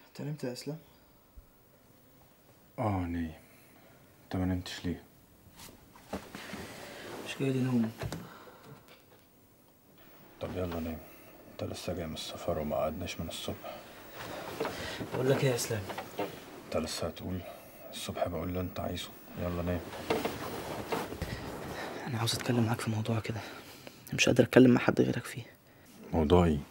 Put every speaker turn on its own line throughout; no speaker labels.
انت نمت يا اسلام
اه نايم انت ما نمتش ليه
مش جاي لي نوم
طب يلا نام انت لسه جاي من السفر وما قعدناش من الصبح
بقول لك ايه يا اسلام
انت لسه هتقول الصبح بقول اللي انت عايزه يلا نام
انا عاوز اتكلم معاك في موضوع كده مش قادر اتكلم مع حد غيرك فيه
موضوع ايه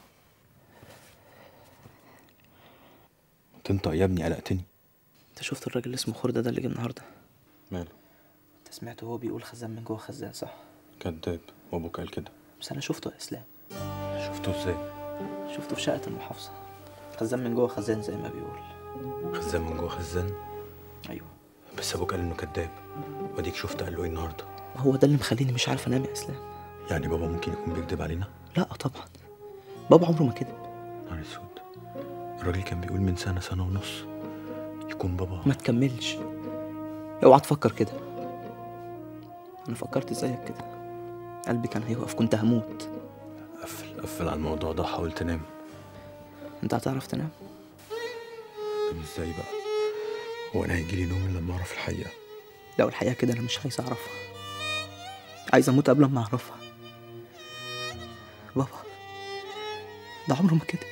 تنطق يا ابني قلقتني
انت شفت الراجل اللي اسمه خردة ده اللي جه النهارده
ماله
انت سمعته وهو بيقول خزان من جوه خزان صح
كداب وابوك قال كده
بس انا شفته يا اسلام
شفته ازاي
شفته في شقه المحافظه خزان من جوه خزان زي ما بيقول
خزان من جوه خزان
ايوه
بس ابوك قال انه كداب واديك شفت قال له ايه النهارده
هو ده اللي مخليني مش عارف انام يا اسلام
يعني بابا ممكن يكون بيكذب علينا
لا طبعا بابا عمره ما كذب
نهار اسود الراجل كان بيقول من سنه سنه ونص يكون بابا
ما تكملش اوعى تفكر كده انا فكرت زيك كده قلبي كان هيقف كنت هموت
قفل قفل على الموضوع ده حاول تنام
انت هتعرف تنام
طب ازاي بقى هو انا هيجيلي نوم إلا لما اعرف الحقيقه
لو الحقيقه كده انا مش عايز اعرفها عايز اموت قبل ما اعرفها بابا ده عمره ما كده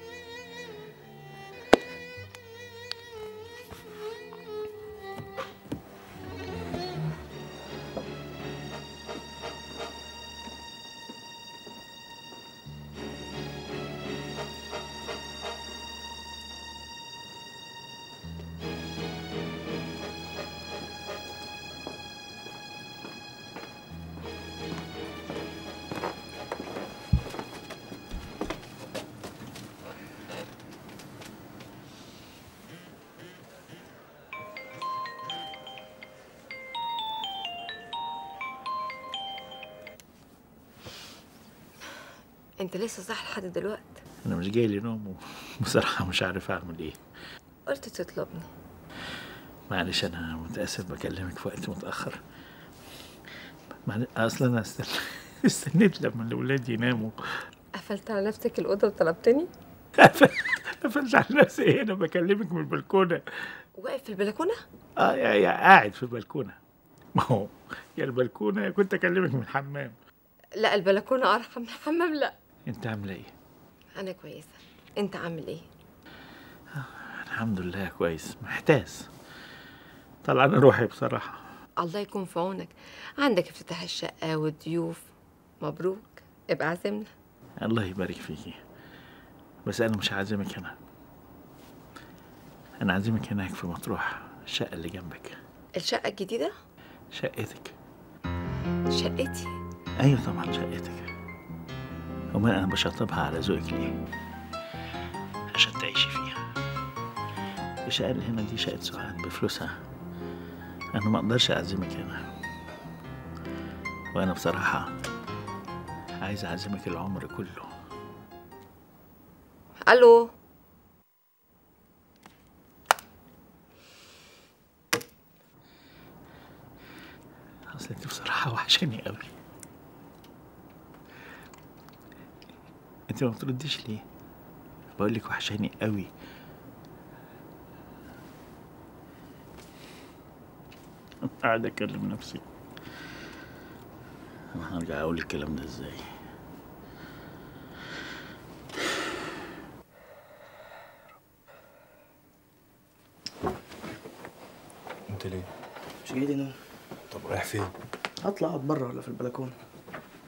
انت لسه صاحي لحد دلوقتي
انا مش جاي لي نوم وبصراحه مش عارف اعمل ايه
قلت تطلبني
معلش انا متاسف بكلمك في وقت متاخر معل- اصلا انا استنى استنيت لما الاولاد يناموا
قفلت على نفسك الاوضه وطلبتني
قفلت على نفسي ايه انا بكلمك من البلكونه
واقف في البلكونه
اه يا يا قاعد في البلكونه ما هو يا البلكونه يا كنت اكلمك من الحمام
لا البلكونه ارحم من الحمام لا
انت عامله ايه
انا كويسه انت عامل ايه
الحمد لله كويس محتاس طلعنا روحي بصراحه
الله يكون في عونك عندك افتتاح الشقه والضيوف مبروك ابقى عازمنا
الله يبارك فيكي بس انا مش عازمك هنا انا عازمك هناك في مطروح الشقه اللي جنبك
الشقه الجديده
شقتك
شقتي
ايوه طبعا شقتك وما انا بشطبها على ذوقك ليه عشان تعيشي فيها الشقه اللي هنا دي شقه سعاد بفلوسها انا ما اقدرش اعزمك هنا وانا بصراحه عايز اعزمك العمر كله
الو
اصل انت بصراحه وحشاني قوي انت ما بترديش ليه بقول لك وحشاني قوي قاعد اكلم نفسي انا هرجع اقول الكلام ده ازاي
انت ليه
مش جاي لي نوم
طب رايح فين
هطلع اقعد بره ولا في البلكونه